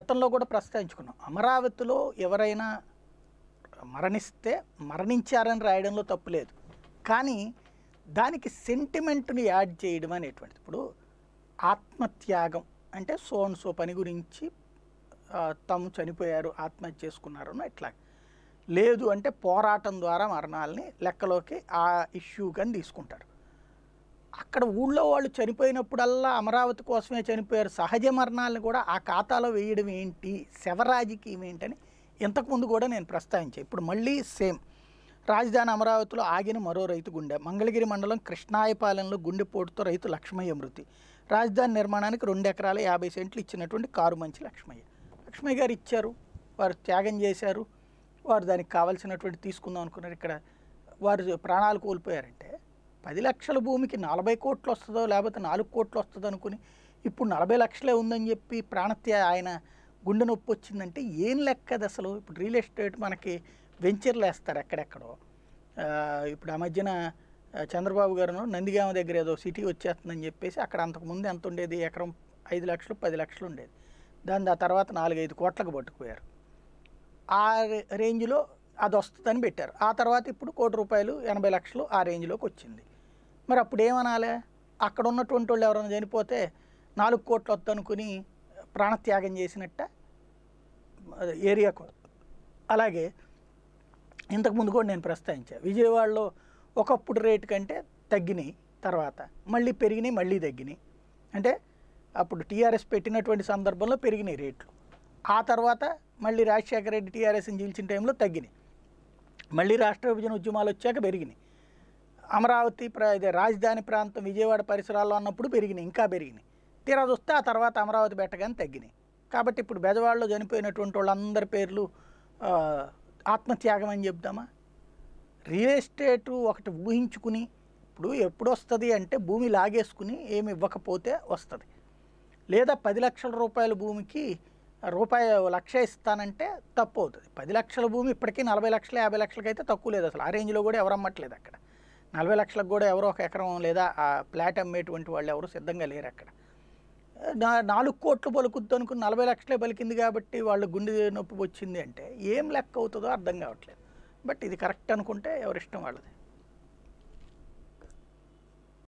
గతంలో కూడా ప్రస్తావించుకున్నాం అమరావతిలో ఎవరైనా మరణిస్తే మరణించారని రాయడంలో తప్పు లేదు కానీ దానికి సెంటిమెంట్ని యాడ్ చేయడం అనేటువంటిది ఇప్పుడు ఆత్మత్యాగం అంటే సో అండ్ సో పని గురించి ఆ, తాము చనిపోయారు ఆత్మహత్య చేసుకున్నారు అని ఇట్లా లేదు అంటే పోరాటం ద్వారా మరణాలని లెక్కలోకి ఆ ఇష్యూ కానీ తీసుకుంటారు అక్కడ ఊళ్ళో వాళ్ళు చనిపోయినప్పుడల్లా అమరావతి కోసమే చనిపోయారు సహజ మరణాలను కూడా ఆ ఖాతాలో వేయడం ఏంటి శవరాజకీయం ఏంటని ఇంతకుముందు కూడా నేను ప్రస్తావించాను ఇప్పుడు మళ్ళీ సేమ్ రాజధాని అమరావతిలో ఆగిన మరో రైతు గుండె మంగళగిరి మండలం కృష్ణాయపాలెంలో గుండెపోటుతో రైతు లక్ష్మయ్య మృతి రాజధాని నిర్మాణానికి రెండు ఎకరాల యాభై సెంట్లు ఇచ్చినటువంటి కారు మంచి లక్ష్మయ్య లక్ష్మయ్య గారు ఇచ్చారు వారు త్యాగం చేశారు వారు దానికి కావాల్సినటువంటి తీసుకుందాం అనుకున్నారు ఇక్కడ వారు ప్రాణాలు కోల్పోయారంటే పది లక్షల భూమికి నలభై కోట్లు వస్తుందో లేకపోతే నాలుగు కోట్లు వస్తుందో అనుకుని ఇప్పుడు నలభై లక్షలే ఉందని చెప్పి ప్రాణత్య ఆయన గుండె నొప్పి వచ్చిందంటే ఏం లెక్కది అసలు ఇప్పుడు రియల్ ఎస్టేట్ మనకి వెంచర్లు వేస్తారు ఎక్కడెక్కడో ఆ, ఇప్పుడు ఆ మధ్యన ఆ, చంద్రబాబు గారు నందిగామ దగ్గర ఏదో సిటీ వచ్చేస్తుందని చెప్పేసి అక్కడ అంతకుముందు ఎంత ఉండేది ఎకరం ఐదు లక్షలు పది లక్షలు ఉండేది దాని ఆ తర్వాత నాలుగైదు కోట్లకు పట్టుకుపోయారు ఆ రే- రేంజ్లో అది వస్తుందని పెట్టారు ఆ తర్వాత ఇప్పుడు కోటి రూపాయలు ఎనభై లక్షలు ఆ రేంజ్లోకి వచ్చింది మరి అప్పుడు ఏమనాలి అక్కడ ఉన్నటువంటి వాళ్ళు ఎవరైనా చనిపోతే నాలుగు కోట్లు వద్దనుకుని ప్రాణత్యాగం చేసినట్ట అది ఏరియాకు అలాగే ఇంతకుముందు కూడా నేను ప్రస్తావించాను విజయవాడలో ఒకప్పుడు రేటు కంటే తగ్గినాయి తర్వాత మళ్ళీ పెరిగినాయి మళ్ళీ తగ్గినాయి అంటే అప్పుడు టీఆర్ఎస్ పెట్టినటువంటి సందర్భంలో పెరిగినాయి రేట్లు ఆ తర్వాత మళ్ళీ రాజశేఖర రెడ్డి టీఆర్ఎస్ని గెలిచిన టైంలో తగ్గినాయి మళ్ళీ రాష్ట్ర విభజన ఉద్యమాలు వచ్చాక పెరిగినాయి అమరావతి ప్ర ఇదే రాజధాని ప్రాంతం విజయవాడ పరిసరాల్లో ఉన్నప్పుడు పెరిగినాయి ఇంకా పెరిగినాయి తీరా చూస్తే ఆ తర్వాత అమరావతి పెట్టగానే తగ్గినాయి కాబట్టి ఇప్పుడు బెజవాడలో చనిపోయినటువంటి వాళ్ళందరి పేర్లు ఆ, ఆత్మత్యాగం అని చెప్దామా రియల్ ఎస్టేటు ఒకటి ఊహించుకుని ఇప్పుడు ఎప్పుడు వస్తుంది అంటే భూమి లాగేసుకుని ఏమి ఇవ్వకపోతే వస్తుంది లేదా పది లక్షల రూపాయల భూమికి రూపాయి లక్ష ఇస్తానంటే తప్పు అవుతుంది పది లక్షల భూమి ఇప్పటికీ నలభై లక్షల యాభై లక్షలకి అయితే తక్కువ లేదు అసలు ఆ రేంజ్లో కూడా ఎవరు అమ్మట్లేదు అక్కడ నలభై లక్షలకు కూడా ఎవరో ఒక ఎకరం లేదా ఆ ప్లాట్ అమ్మేటువంటి వాళ్ళు ఎవరు సిద్ధంగా లేరు అక్కడ నా నాలుగు కోట్లు పలుకుద్దు అనుకుని నలభై లక్షలే పలికింది కాబట్టి వాళ్ళు గుండె నొప్పి వచ్చింది అంటే ఏం లెక్క అవుతుందో అర్థం కావట్లేదు బట్ ఇది కరెక్ట్ అనుకుంటే ఎవరిష్టం వాళ్ళది